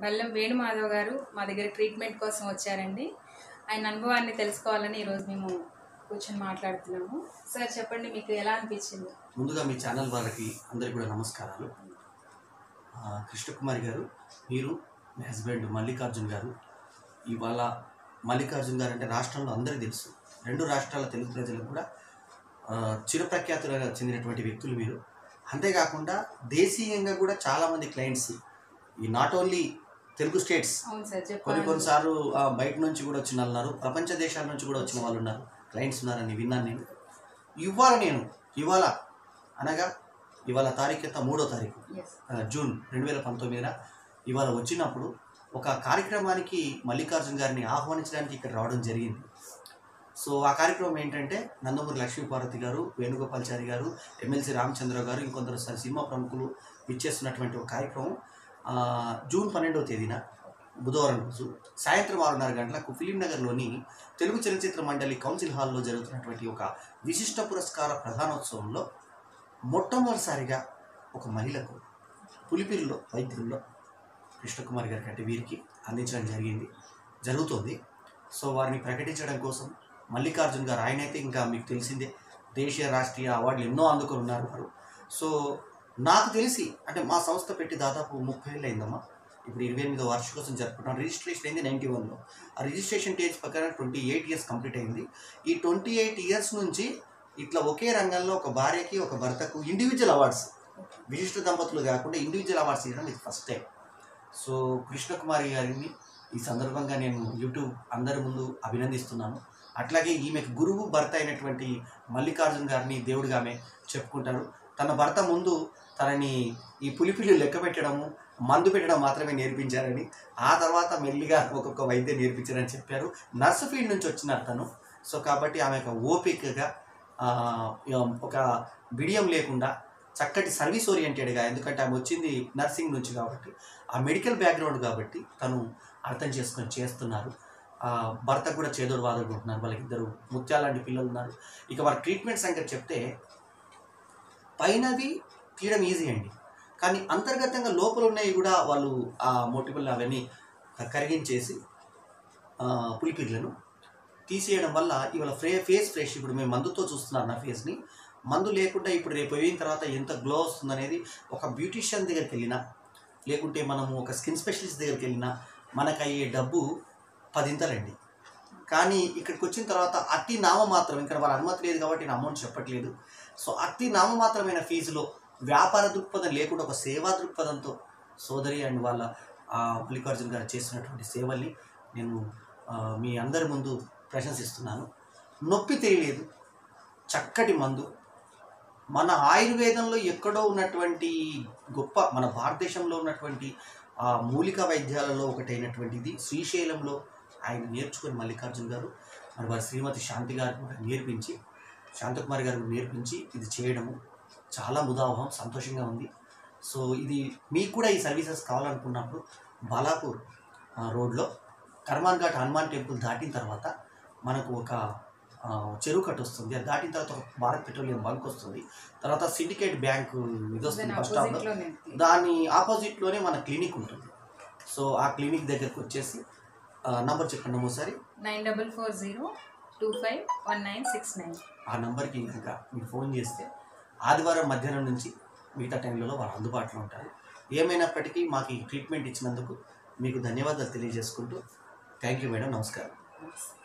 బెల్లం వేణుమాధవ్ గారు మా దగ్గర ట్రీట్మెంట్ కోసం వచ్చారండి ఆయన అనుభవాన్ని తెలుసుకోవాలని ఈరోజు మేము కూర్చొని మాట్లాడుతున్నాము సార్ చెప్పండి మీకు ఎలా అనిపించింది ముందుగా మీ ఛానల్ వాళ్ళకి అందరికీ కూడా నమస్కారాలు ఆ, కృష్ణకుమారి గారు మీరు మీ హస్బెండ్ మల్లికార్జున్ గారు ఇవాళ మల్లికార్జున్ గారు అంటే రాష్ట్రంలో అందరికీ తెలుసు రెండు రాష్ట్రాల తెలుగు ప్రజలకు కూడా ఆ, చిరప్రఖ్యాతులుగా చెందినటువంటి వ్యక్తులు మీరు అంతేకాకుండా దేశీయంగా కూడా చాలామంది క్లయింట్స్ ఈ నాట్ ఓన్లీ తెలుగు స్టేట్స్ అవును సార్ కొన్ని చెప్పండి కొన్నిసార్లు ఆ, బయట నుంచి కూడా వచ్చిన వాళ్ళు ఉన్నారు ప్రపంచ దేశాల నుంచి కూడా వచ్చిన వాళ్ళు ఉన్నారు క్లయింట్స్ ఉన్నారని విన్నాను నేను ఇవాళ నేను ఇవాళ అనగా ఇవాళ తారీఖు ఎంత మూడో తారీఖు ఎస్ ఆ, జూన్ రెండు వేల పంతొమ్మిదిన ఇవాళ వచ్చినప్పుడు ఒక కార్యక్రమానికి మల్లికార్జున్ గారిని ఆహ్వానించడానికి ఇక్కడ రావడం జరిగింది సో ఆ కార్యక్రమం ఏంటంటే నందమూరి లక్ష్మీపార్వతి గారు వేణుగోపాల్చారి గారు ఎమ్మెల్సీ రామచంద్ర గారు ఇంకొందరు స- సినిమా ప్రముఖులు ఇచ్చేస్తున్నటువంటి ఒక కార్యక్రమం ఆ, జూన్ పన్నెండవ తేదీన బుధవారం రోజు సాయంత్రం ఆరున్నర గంటలకు ఫిలిం నగర్లోని తెలుగు చలనచిత్ర మండలి కౌన్సిల్ హాల్లో జరుగుతున్నటువంటి ఒక విశిష్ట పురస్కార ప్రధానోత్సవంలో మొట్టమొదటిసారిగా ఒక మహిళకు పులిపిరిలో వైద్యుల్లో కృష్ణకుమార్ గారికి అంటే వీరికి అందించడం జరిగింది జరుగుతుంది సో వారిని ప్రకటించడం కోసం మల్లికార్జున్ గారు ఆయనైతే ఇంకా మీకు తెలిసిందే దేశీయ రాష్ట్రీయ అవార్డులు ఎన్నో అందుకొని ఉన్నారు వారు సో నాకు తెలిసి అంటే మా సంస్థ పెట్టి దాదాపు ముప్పై ఏళ్ళు అయిందమ్మా ఇప్పుడు ఇరవై ఎనిమిదో వార్షికోత్సవం జరుపుకుంటాం రిజిస్ట్రేషన్ అయింది నైంటీ వన్లో ఆ రిజిస్ట్రేషన్ డేట్స్ ప్రకారం ట్వంటీ ఎయిట్ ఇయర్స్ కంప్లీట్ అయింది ఈ ట్వంటీ ఎయిట్ ఇయర్స్ నుంచి ఇట్లా ఒకే రంగంలో ఒక భార్యకి ఒక భర్తకు ఇండివిజువల్ అవార్డ్స్ విశిష్ట దంపతులు కాకుండా ఇండివిజువల్ అవార్డ్స్ ఇవ్వడం ఇది ఫస్ట్ టైం సో కృష్ణకుమారి గారిని ఈ సందర్భంగా నేను యూట్యూబ్ అందరి ముందు అభినందిస్తున్నాను అట్లాగే ఈమెకు గురువు భర్త అయినటువంటి మల్లికార్జున్ గారిని దేవుడిగా ఆమె చెప్పుకుంటారు తన భర్త ముందు తనని ఈ పులిపిల్లి లెక్క పెట్టడము మందు పెట్టడం మాత్రమే నేర్పించారని ఆ తర్వాత మెల్లిగా ఒక్కొక్క వైద్యం నేర్పించారని చెప్పారు నర్సు ఫీల్డ్ నుంచి వచ్చినారు తను సో కాబట్టి ఆమె ఒక ఓపికగా ఆ, ఒక బిడియం లేకుండా చక్కటి సర్వీస్ ఓరియంటెడ్గా ఎందుకంటే ఆమె వచ్చింది నర్సింగ్ నుంచి కాబట్టి ఆ మెడికల్ బ్యాక్గ్రౌండ్ కాబట్టి తను అర్థం చేసుకొని చేస్తున్నారు ఆ, భర్త కూడా చేదోడు వాదోడు ఉంటున్నారు వాళ్ళకి ఇద్దరు ముత్యాలాంటి పిల్లలు ఉన్నారు ఇక వారి ట్రీట్మెంట్ సంగతి చెప్తే పైనది తీయడం ఈజీ అండి కానీ అంతర్గతంగా లోపల ఉన్నవి కూడా వాళ్ళు ఆ మోటిబుల్ అవన్నీ కరిగించేసి ఆ, పులిపిర్లను తీసేయడం వల్ల ఇవాళ ఫ్రే ఫేస్ ఫ్రెష్ ఇప్పుడు మేము మందుతో చూస్తున్నారు నా ఫేస్ని మందు లేకుండా ఇప్పుడు రేపు అయిన తర్వాత ఎంత గ్లో వస్తుందనేది ఒక బ్యూటిషియన్ దగ్గరికి వెళ్ళినా లేకుంటే మనము ఒక స్కిన్ స్పెషలిస్ట్ దగ్గరికి వెళ్ళినా మనకు అయ్యే డబ్బు పదింతలండి కానీ ఇక్కడికి వచ్చిన తర్వాత అతి నామమాత్రం ఇక్కడ వాళ్ళ అనుమతి లేదు కాబట్టి నేను అమౌంట్ చెప్పట్లేదు సో అతి నామమాత్రమైన ఫీజులో వ్యాపార దృక్పథం లేకుండా ఒక సేవా దృక్పథంతో సోదరి అండ్ వాళ్ళ ఆ, మల్లికార్జున్ గారు చేస్తున్నటువంటి సేవల్ని నేను ఆ, మీ అందరి ముందు ప్రశంసిస్తున్నాను నొప్పి తెలియలేదు చక్కటి మందు మన ఆయుర్వేదంలో ఎక్కడో ఉన్నటువంటి గొప్ప మన భారతదేశంలో ఉన్నటువంటి ఆ మూలిక వైద్యాలలో ఒకటైనటువంటిది శ్రీశైలంలో ఆయన నేర్చుకుని మల్లికార్జున్ గారు మరి వారి శ్రీమతి శాంతి గారు కూడా నేర్పించి శాంతకుమారి గారు నేర్పించి ఇది చేయడము చాలా ముదావహం సంతోషంగా ఉంది సో ఇది మీకు కూడా ఈ సర్వీసెస్ కావాలనుకున్నప్పుడు బాలాపూర్ ఆ, రోడ్లో కర్మాన్ ఘాట్ హనుమాన్ టెంపుల్ దాటిన తర్వాత మనకు ఒక ఆ, చెరువు కట్ట వస్తుంది అది దాటిన తర్వాత ఒక భారత్ పెట్రోలియం బంక్ వస్తుంది తర్వాత సిండికేట్ బ్యాంక్ ఇది వస్తుంది బస్ స్టాప్లో ఆపోజిట్లోనే దాని ఆపోజిట్లోనే మన క్లినిక్ ఉంటుంది సో ఆ క్లినిక్ దగ్గరకు వచ్చేసి నంబర్ చెప్పండి ఒకసారి nine double four zero two five one nine six nine ఆ నంబర్కి కనుక మీరు ఫోన్ చేస్తే ఆదివారం మధ్యాహ్నం నుంచి మిగతా టైంలలో వాళ్ళు అందుబాటులో ఉంటారు ఏమైనప్పటికీ మాకు ఈ ట్రీట్మెంట్ ఇచ్చినందుకు మీకు ధన్యవాదాలు తెలియజేసుకుంటూ థ్యాంక్ యూ మేడం నమస్కారం నమస్తే